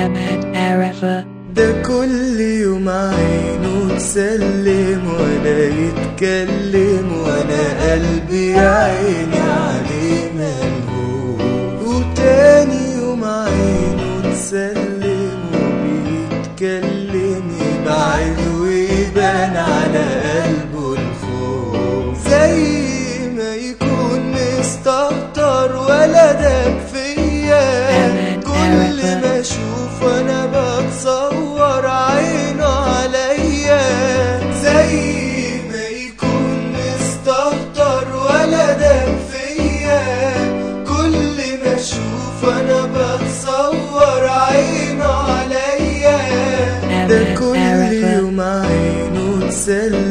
Forever. ده كل يوم عينه تسلم ولا يتكلم وانا قلبي يا عيني عليه ملهوف وتاني يوم عينه تسلم وبيتكلم يبعد ويبان على قلبه الخوف زي ما يكون مستهتر ولا داك فيا كل ما اشوف انا بتصور عينه عليا زي ما يكون مستهتر ولا داك فيا كل ما اشوف انا بتصور عينه عليا ده كل يوم عينه تسلم